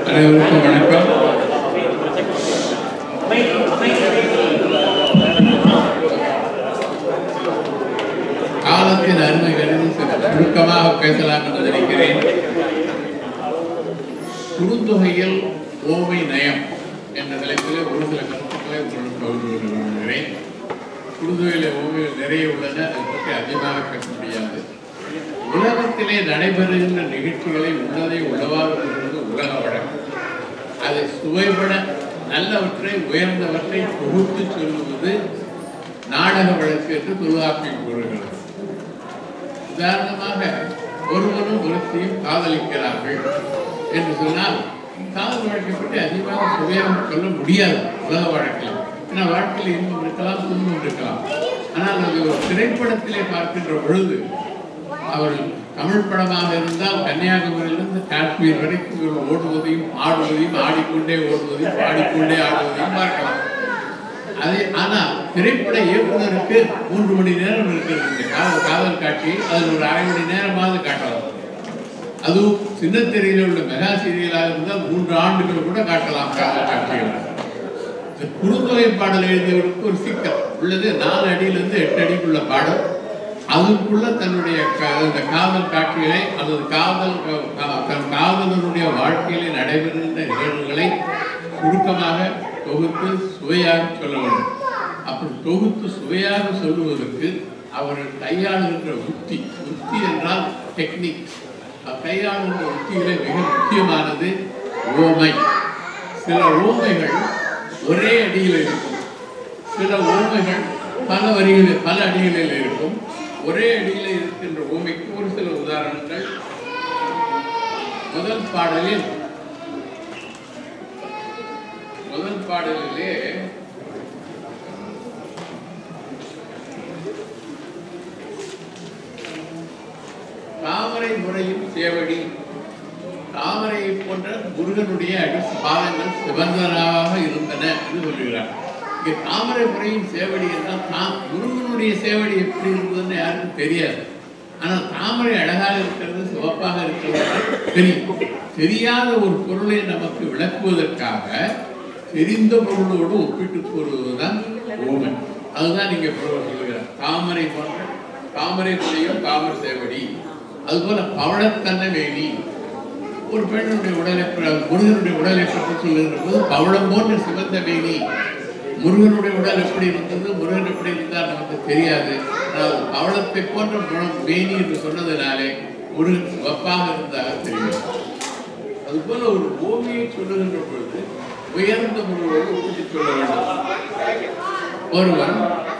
அனைவருக்கும் வணக்கம் காலத்தின் அருமை கருதி சில சுருக்கமாக பேசலாம் என்று நினைக்கிறேன் குறுந்தொகையில் ஓமை நயம் என்ற தலைப்பிலே ஒரு சில கருத்துக்களை உங்களுடன் பகிர்ந்து கொள்ள விரும்புகிறேன் குறுந்தொகையில ஓமைகள் நிறைய உள்ளன அதை பற்றி அதிகமாக பேச முடியாது உலகத்திலே நடைபெறுகின்ற நிகழ்ச்சிகளை உள்ளதை உள்ளவாறு கூறுவது உலக வழக்கம் அதை சுவைபட நல்லவற்றை உயர்ந்தவற்றை தொகுத்து சொல்லுவது நாடக வழக்கு என்று தொல்காப்பியம் கூறுகிறது உதாரணமாக ஒருவரும் ஒருத்தையும் காதலிக்கிறார்கள் என்று சொன்னால் காதல் வழக்கை பற்றி அதிகமாக சுவையாக சொல்ல முடியாது உலக வழக்கில் ஏன்னா வாழ்க்கையில் இன்பம் இருக்கலாம் துன்பம் இருக்கலாம் ஆனால் அது ஒரு திரைப்படத்திலே பார்க்கின்ற பொழுது அவர்கள் தமிழ் படமாக இருந்தால் கன்னியாகுமரியிலிருந்து காஷ்மீர் வரைக்கும் இவர்கள் ஓடுவதையும் ஆடுவதையும் ஆடிக்கொண்டே ஓடுவதையும் பாடிக்கொண்டே ஆடுவதையும் பார்க்கலாம் அதே ஆனால் திரைப்பட இயக்குனருக்கு மூன்று மணி நேரம் இருக்கிறது இந்த காதல் காதல் காட்சி அதில் ஒரு அரை மணி நேரமாவது காட்டலாம் அதுவும் சின்ன திரையில் உள்ள மெகா சீரியலாக இருந்தால் மூன்று ஆண்டுகள் கூட காட்டலாம் காதல் காட்சிகள் இந்த குறுந்தொகை பாடல் எழுதியவருக்கு ஒரு சிக்கல் உள்ளது நாலு அடியிலிருந்து எட்டு அடிக்குள்ள பாடல் அதுக்குள்ள தன்னுடைய க- இந்த காதல் காட்சிகளை அல்லது காதல் க- தன் காதலனுடைய வாழ்க்கையிலே நடைபெறுகின்ற நிகழ்வுகளை சுருக்கமாக தொகுத்து சுவையாக சொல்ல வேண்டும் அப்படி தொகுத்து சுவையாக சொல்லுவதற்கு அவர்கள் கையாளுகின்ற உத்தி உத்தி என்றால் டெக்னிக் கையாளுகின்ற உத்திகளை மிக முக்கியமானது ஓமை சில ஓமைகள் ஒரே அடியில் இருக்கும் சில ஓமைகள் பல வரிகளில் பல அடிகளில் இருக்கும் ஒரே அடியில் இருக்கின்ற ஓமைக்கு ஒரு சில உதாரணங்கள் முதல் பாடலில் முதல் பாடலிலே தாமரை முறையும் சேவடி தாமரையை போன்ற முருகனுடைய அடி பாதங்கள் சிவந்தனாக இருந்தன என்று சொல்லுகிறார் இங்கே தாமரை முறையும் சேவடி என்றால் தாம் முருகனுடைய சேவடி எப்படி இருந்ததுன்னு யாருக்கும் தெரியாது ஆனால் தாமரை அழகாக இருக்கிறது சிவப்பாக இருக்கிறது தெரியும் தெரியாத ஒரு பொருளை நமக்கு விளக்குவதற்காக தெரிந்த பொருளோடு ஒப்பிட்டு கூறுவதுதான் ஓமை அதுதான் நீங்க புலவர் சொல்லுகிறார் தாமரை போன்ற தாமரை முறையும் தாமரை சேவடி அதுபோல பவளத்தன்ன வேணி ஒரு பெண்ணுடைய உடலை ப- முருகனுடைய உடலை பற்றி சொல்லுகிற போது பவளம் போன்ற சிவந்த வேணி முருகனுடைய உடல் எப்படி இருந்தது முருகன் எப்படி இருந்தார் நமக்கு தெரியாது ஆனால் பவளத்தை போன்ற முழம் வேணி என்று சொன்னதினாலே முருகன் சிவப்பாக இருந்ததாக தெரியும் அதுபோல ஒரு ஓவியை சொல்லுகின்ற பொழுது உயர்ந்த முருகோடு ஒப்பிட்டு சொல்ல வேண்டும் ஒருவன்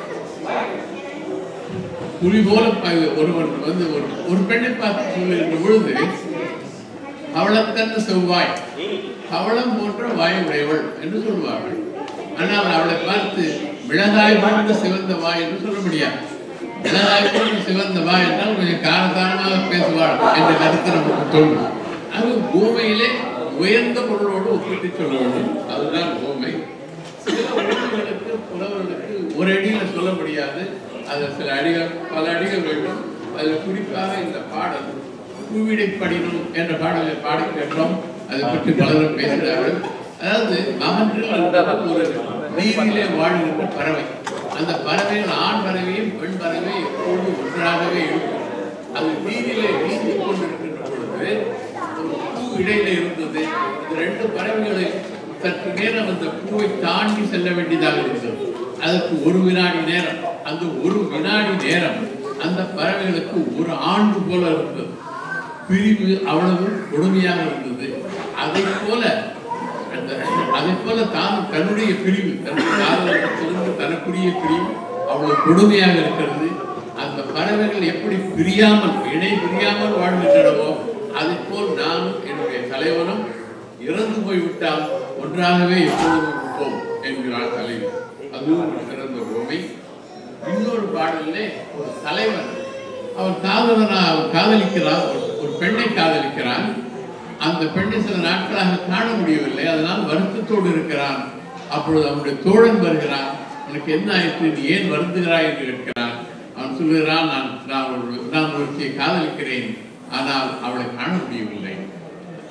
புலி போல ப- ஒருவன் வந்து ஒரு ஒரு பெண்ணை பார்த்து சொல்லுகின்ற பொழுது அவளத்தன்னு செவ்வாய் அவளம் போன்ற வாய் உடையவள் என்று சொல்வார்கள் ஆனால் அவளை பார்த்து மிளகாய் போன்ற சிவந்த வாய் என்று சொல்ல முடியாது மிளகாய் போன்ற சிவந்த வாய் என்றால் கொஞ்சம் காரசாரமாக பேசுவாள் என்ற கருத்து நமக்கு தோன்றும் அது பூமியிலே உயர்ந்த பொருளோடு ஒப்பிட்டு சொல்ல வேண்டும் அதுதான் பூமை சில உணவுகளுக்கு புலவர்களுக்கு ஒரு அடியில் சொல்ல முடியாது அது சில அடிகள் பல அடிகள் வேண்டும் அதில் குறிப்பாக இந்த பாடல் பூவிடை படினும் என்ற பாடலை பாடி கேட்டோம் அதை பற்றி பலரும் பேசுகிறார்கள் அதாவது மகன்கள் என்பது ஒரு நீரிலே வாழ்கின்ற பறவை அந்த பறவைகள் ஆண் பறவையும் பெண் பறவை எப்போதும் ஒன்றாகவே இருக்கும் அது நீரிலே நீந்தி கொண்டிருக்கின்ற பொழுது ஒரு பூ இடையில இருந்தது இந்த ரெண்டு பறவைகளை சற்று நேரம் அந்த பூவை தாண்டி செல்ல வேண்டியதாக இருந்தது அதற்கு ஒரு வினாடி நேரம் அந்த ஒரு வினாடி நேரம் அந்த பறவைகளுக்கு ஒரு ஆண்டு போல இருந்தது பிரிவு அவ்வளவு கொடுமையாக இருந்தது அதை போல அந்த அதை போல தான் தன்னுடைய பிரிவு தன்னுடைய காதலத்திலிருந்து தனக்குரிய பிரிவு அவ்வளவு கொடுமையாக இருக்கிறது அந்த பறவைகள் எப்படி பிரியாமல் இணை பிரியாமல் வாழ்கின்றனவோ அதை போல் நானும் என்னுடைய தலைவனும் இறந்து போய்விட்டால் ஒன்றாகவே எப்பொழுதும் இருப்போம் என்கிறார் தலைவர் அதுவும் ஒரு சிறந்த உண்மை இன்னொரு பாடலிலே ஒரு தலைவன் அவன் காதலனா அவன் காதலிக்கிறான் ஒரு- ஒரு பெண்ணை காதலிக்கிறான் அந்த பெண்ணை சில நாட்களாக காண முடியவில்லை அதனால் வருத்தத்தோடு இருக்கிறான் அப்பொழுது அவனுடைய தோழன் வருகிறான் உனக்கு என்ன ஆயிற்று நீ ஏன் வருந்துகிறாய் என்று கேட்கிறான் அவன் சொல்லுகிறான் நான் நான் ஒரு நான் ஒருத்தியை காதலிக்கிறேன் ஆனால் அவளை காண முடியவில்லை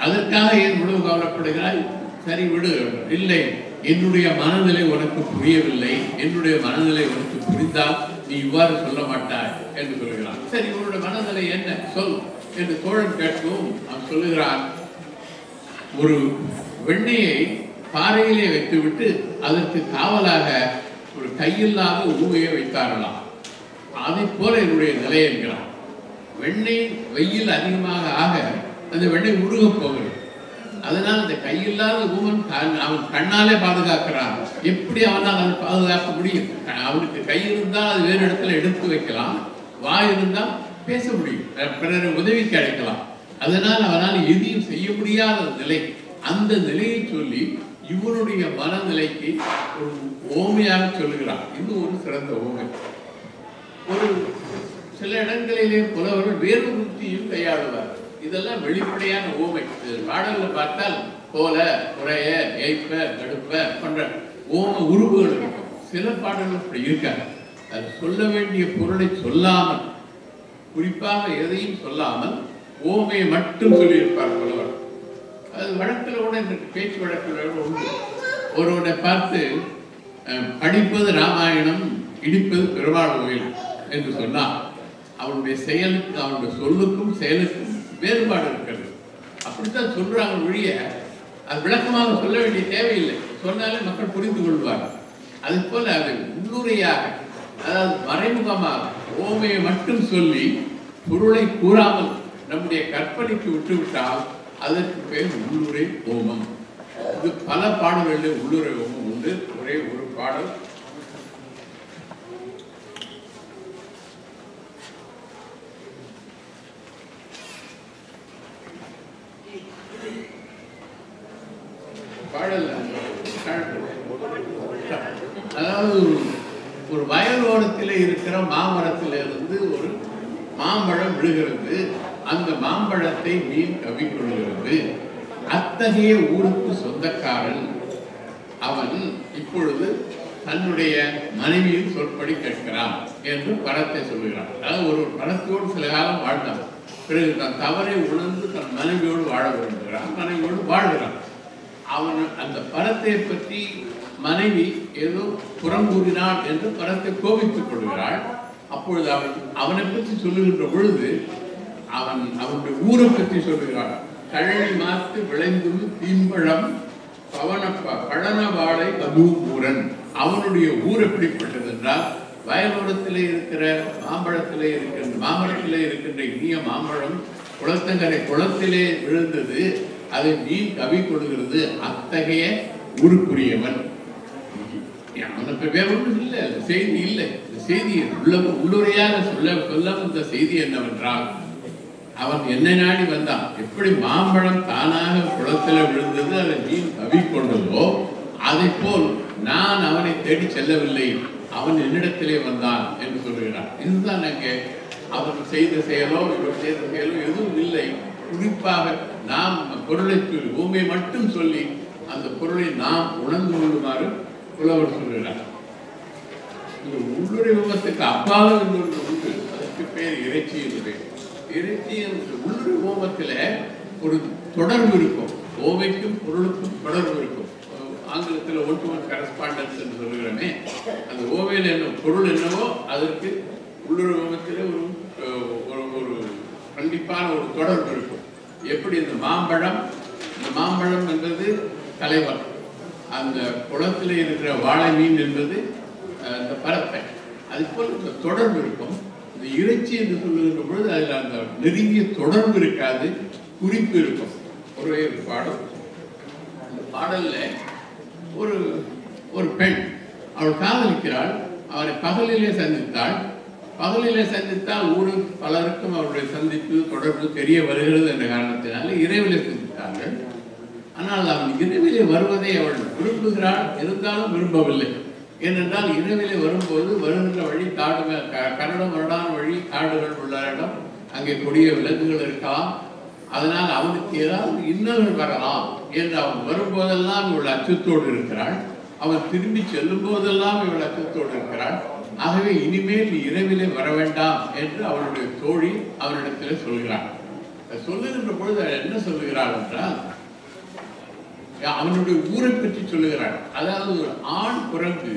அதற்காக ஏன் இவ்வளவு கவலைப்படுகிறாய் சரி விடு இல்லை என்னுடைய மனநிலை உனக்கு புரியவில்லை என்னுடைய மனநிலை உனக்கு புரிந்தால் நீ இவ்வாறு சொல்ல மாட்டாய் என்று சொல்கிறான் சரி உன்னுடைய மனநிலை என்ன சொல் என்று தோழன் கேட்கவும் அவன் சொல்லுகிறான் ஒரு வெண்ணெயை பாறையிலே வைத்துவிட்டு அதற்கு காவலாக ஒரு கையில்லாத ஊமையை வைத்தார்களாம் அதைப் போல என்னுடைய நிலை என்கிறான் வெண்ணெய் வெயில் அதிகமாக ஆக அந்த வெண்ணெய் உருகப் போகிறது அதனால் அந்த கையில்லாத ஊமன் கண்- அவன் கண்ணாலே பாதுகாக்கிறான் எப்படி அவனால் அதை பாதுகாக்க முடியும் க- அவனுக்கு கை இருந்தால் அது வேறு இடத்துல எடுத்து வைக்கலாம் வாய் இருந்தால் பேச முடியும் பிற- பிறரை உதவிக்கு அழைக்கலாம் அதனால் அவனால் எதையும் செய்ய முடியாத நிலை அந்த நிலையை சொல்லி இவனுடைய மனநிலைக்கு ஒரு ஓமையாக சொல்லுகிறான் இது ஒரு சிறந்த ஓமை ஒரு சில இடங்களிலே புலவர்கள் வேறு புத்தியும் கையாளுவார் இதெல்லாம் வெளிப்படையான ஓமை இது பாடல்ல பார்த்தால் போல குறைய ஏய்ப்ப தடுப்ப போன்ற ஓம உருவுகள் இருக்கும் சில பாடல்கள் அப்படி இருக்காது அது சொல்ல வேண்டிய பொருளை சொல்லாமல் குறிப்பாக எதையும் சொல்லாமல் ஓமையை மட்டும் சொல்லியிருப்பார் புலவர் அது வழக்கில் கூட இன்றைக்கு பேச்சு வழக்கில் கூட உண்டு ஒருவனை பார்த்து அஹ், படிப்பது ராமாயணம் இடிப்பது பெருமாள் கோயில் என்று சொன்னார் அவனுடைய செயலுக்கு அவனுடைய சொல்லுக்கும் செயலுக்கும் வேறுபாடு இருக்கிறது அப்படித்தான் சொல்றாங்க ஒழிய அது விளக்கமாக சொல்ல வேண்டிய தேவையில்லை சொன்னாலே மக்கள் புரிந்து கொள்வார்கள் அது போல அது உள்ளுரையாக அதாவது மறைமுகமாக ஓமையை மட்டும் சொல்லி பொருளை கூறாமல் நம்முடைய கற்பனைக்கு விட்டுவிட்டால் அதற்கு பெயர் உள்ளுரை ஓமம் இது பல பாடல்களில் உள்ளுரை ஓமம் உண்டு ஒரே ஒரு பாடல் பாடல் அதாவது ஒரு- ஒரு வயலோரத்தில் இருக்கிற மாமரத்திலிருந்து ஒரு மாம்பழம் விழுகிறது அந்த மாம்பழத்தை மீன் கவிக்கொள்கிறது அத்தகைய ஊருக்கு சொந்தக்காரன் அவன் இப்பொழுது தன்னுடைய மனைவியின் சொற்படி கேட்கிறான் என்று பரத்தை சொல்லுகிறான் அதாவது ஒரு பரத்தோடு சில காலம் வாழ்ந்தான் பிறகு தன் தவறை உணர்ந்து தன் மனைவியோடு வாழ விரும்புகிறான் மனைவியோடு வாழ்கிறான் அவன் அந்த பரத்தை பற்றி மனைவி ஏதோ புறம் கூறினாள் என்று பரத்தை கோபித்துக் கொள்கிறாள் அப்பொழுது அவன் அவனை பற்றி சொல்லுகின்ற பொழுது அவன் அவனுடைய ஊரை பற்றி சொல்லுகிறாள் கழனி மாத்து விளைந்தும் தீம்பழம் பவனப்ப பழனவாளை கதூபூரன் அவனுடைய ஊர் எப்படிப்பட்டது என்றால் வயலோரத்திலே இருக்கிற மாம்பழத்திலே இருக்கின்ற மாமரத்திலே இருக்கின்ற இனிய மாம்பழம் குளத்தங்கரை குளத்திலே விழுந்தது அதை மீன் கவி கொடுக்கிறது அத்தகைய ஊருக்குரியவன் அவனுக்கு வேற ஒன்றும் இல்லை அந்த செய்தி இல்லை இந்த செய்தி உள்ள உள்ளுரையாக சொல்ல சொல்ல வந்த செய்தி என்னவென்றால் அவன் என்னை நாடி வந்தான் எப்படி மாம்பழம் தானாக குளத்துல விழுந்தது அதை மீன் கவி கொண்டதோ அதை போல் நான் அவனை தேடி செல்லவில்லை அவன் என்னிடத்திலே வந்தான் என்று சொல்கிறான் இதுதான் அங்கே அவன் செய்த செயலோ இவர் செய்த செயலோ எதுவும் இல்லை குறிப்பாக நாம் பொருளை சொல்லி ஊமை மட்டும் சொல்லி அந்த பொருளை நாம் உணர்ந்து கொள்ளுமாறு புலவர் சொல்கிறார் இந்த உள்ளுரை ஓமத்துக்கு அப்பால இன்னொன்று உண்டு அதற்கு பேர் இறைச்சி என்று பேர் இறைச்சி என்ற உள்ளுரை ஓமத்தில் ஒரு தொடர்பு இருக்கும் ஓமைக்கும் பொருளுக்கும் தொடர்பு இருக்கும் ஆங்கிலத்தில் ஒன் டு ஒன் கரஸ்பாண்டன்ஸ் என்று சொல்லுகிறோமே அந்த ஓமையில் என்ன பொருள் என்னவோ அதற்கு உள்ளுரை ஓமத்தில் ஒரு அஹ், ஒரு ஒரு கண்டிப்பான ஒரு தொடர்பு இருக்கும் எப்படி இந்த மாம்பழம் இந்த மாம்பழம் என்பது தலைவர் அந்த குளத்தில் இருக்கிற வாழை மீன் என்பது அஹ், இந்த பரப்பை அது போல இந்த தொடர்பு இருக்கும் இந்த இறைச்சி என்று சொல்லுகின்ற பொழுது அதில் அந்த நெருங்கிய தொடர்பு இருக்காது குறிப்பு இருக்கும் ஒரே ஒரு பாடல் அந்த பாடல்ல ஒரு ஒரு பெண் அவள் காதலிக்கிறாள் அவரை பகலிலே சந்தித்தாள் பகலிலே சந்தித்தால் ஊரில் பலருக்கும் அவருடைய சந்திப்பு தொடர்பு தெரிய வருகிறது என்ற காரணத்தினால இரவிலே சந்தித்தார்கள் ஆனால் அவன் இரவிலே வருவதை அவள் விரும்புகிறாள் இருந்தாலும் விரும்பவில்லை ஏனென்றால் இரவிலே வரும்போது வருகின்ற வழி காடு மே- க- கரடு முரடான வழி காடுகள் உள்ள இடம் அங்கே கொடிய விலங்குகள் இருக்கலாம் அதனால் அவனுக்கு ஏதாவது இன்னல்கள் வரலாம் என்று அவன் வரும்போதெல்லாம் இவள் அச்சத்தோடு இருக்கிறாள் அவன் திரும்பி செல்லும் போதெல்லாம் இவள் அச்சத்தோடு இருக்கிறாள் ஆகவே இனிமேல் நீ இரவிலே வர வேண்டாம் என்று அவளுடைய தோழி அவனிடத்தில் சொல்கிறாள் அது சொல்லுகின்ற பொழுது அவர் என்ன சொல்லுகிறார் என்றால் அவனுடைய ஊரை பற்றி சொல்லுகிறார் அதாவது ஒரு ஆண் குரங்கு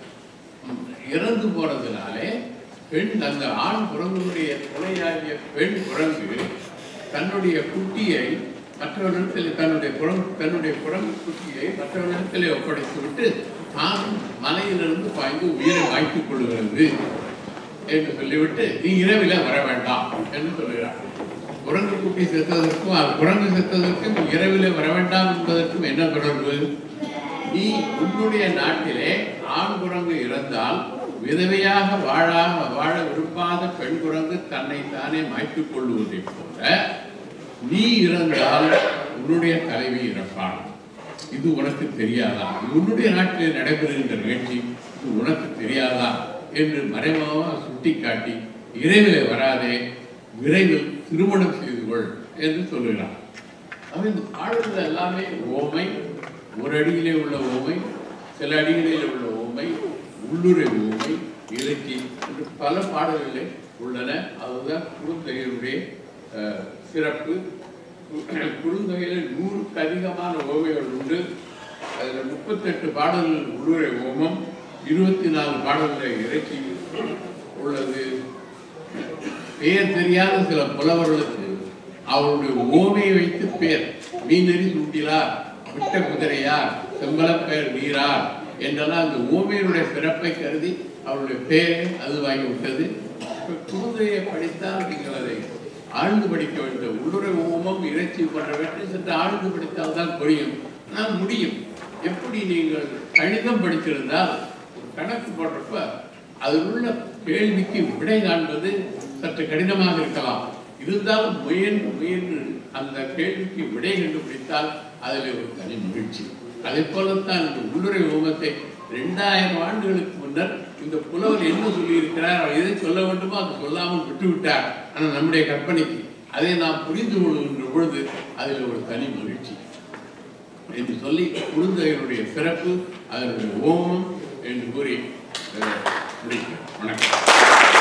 இறந்து போனதுனாலே பெண் அந்த ஆண் குரங்குடைய துணையாகிய பெண் குரங்கு தன்னுடைய குட்டியை மற்றவரிடத்தில் தன்னுடைய குரங்கு தன்னுடைய குரங்கு குட்டியை மற்றவரிடத்திலே ஒப்படைத்து விட்டு தான் மலையிலிருந்து பாய்ந்து உயிரை வாய்த்துக் கொள்கிறது என்று சொல்லிவிட்டு நீ இரவில வர வேண்டாம் என்று சொல்லுகிறார் குரங்கு குட்டி செத்ததற்கும் அது குரங்கு செத்ததற்கும் இரவிலே வர வேண்டாம் என்பதற்கும் என்ன தொடர்பு நீ உன்னுடைய நாட்டிலே ஆண் குரங்கு இறந்தால் விதவையாக வாழாக வாழ விரும்பாத பெண் குரங்கு தன்னை தானே மாய்த்துக் கொள்வதைப் போல நீ இறந்தால் உன்னுடைய தலைவி இறப்பாள் இது உனக்கு தெரியாதா இது உன்னுடைய நாட்டிலே நடைபெறுகின்ற நிகழ்ச்சி இது உனக்கு தெரியாதா என்று மறைமுகமாக சுட்டிக்காட்டி இறைவிலே வராதே விரைவில் திருமணம் செய்து கொள் என்று சொல்லுகிறார் அவன் இந்த பாடல்கள் எல்லாமே ஓமை ஒரு அடியிலே உள்ள ஓமை சில அடிகளிலே உள்ள ஓமை உள்ளுரை ஓமை இலக்கி என்று பல பாடல்களே உள்ளன அதுதான் குறுந்தொகையினுடைய அஹ், சிறப்பு குறுந்தொகையில் நூறுக்கு அதிகமான ஓமைகள் உண்டு அதில் முப்பத்தெட்டு பாடல்கள் உள்ளுரை ஓமம் இருபத்தி நாலு பாடல்கள் இறைச்சி உள்ளது பெயர் தெரியாத சில புலவர்களுக்கு அவருடைய ஓமையை வைத்து பெயர் மீனறி சூட்டிலார் விட்ட குதிரையார் செம்பலப்பெயர் நீரார் என்றெல்லாம் அந்த ஓமையினுடைய சிறப்பை கருதி அவருடைய பெயரை அதுவாகி விட்டது இப்ப குருதையை படித்தால் நீங்கள் அதை ஆழ்ந்து படிக்க வேண்டும் உள்ளுரை ஓமம் இறைச்சி போன்றவற்றை சற்று ஆழ்ந்து படித்தால் தான் புரியும் ஆனால் முடியும் எப்படி நீங்கள் கணிதம் படித்திருந்தால் ஒரு கணக்கு போடுறப்ப அதில் உள்ள கேள்விக்கு விடை காண்பது சற்று கடினமாக இருக்கலாம் இருந்தாலும் முயன்று முயன்று அந்த கேள்விக்கு விடை கண்டுபிடித்தால் அதில் ஒரு தனி மகிழ்ச்சி அதே போலத்தான் இந்த உள்ளுரை ஓமத்தை ரெண்டாயிரம் ஆண்டுகளுக்கு முன்னர் இந்த புலவர் என்ன சொல்லியிருக்கிறார் அவர் எதை சொல்ல வேண்டுமோ அதை சொல்லாமல் விட்டுவிட்டார் ஆனால் நம்முடைய கற்பனைக்கு அதை நாம் புரிந்து கொள்கின்ற பொழுது அதில் ஒரு தனி மகிழ்ச்சி என்று சொல்லி குருந்தையனுடைய சிறப்பு அதனுடைய ஓமம் என்று கூறி அஹ், முடிக்கிறேன் வணக்கம்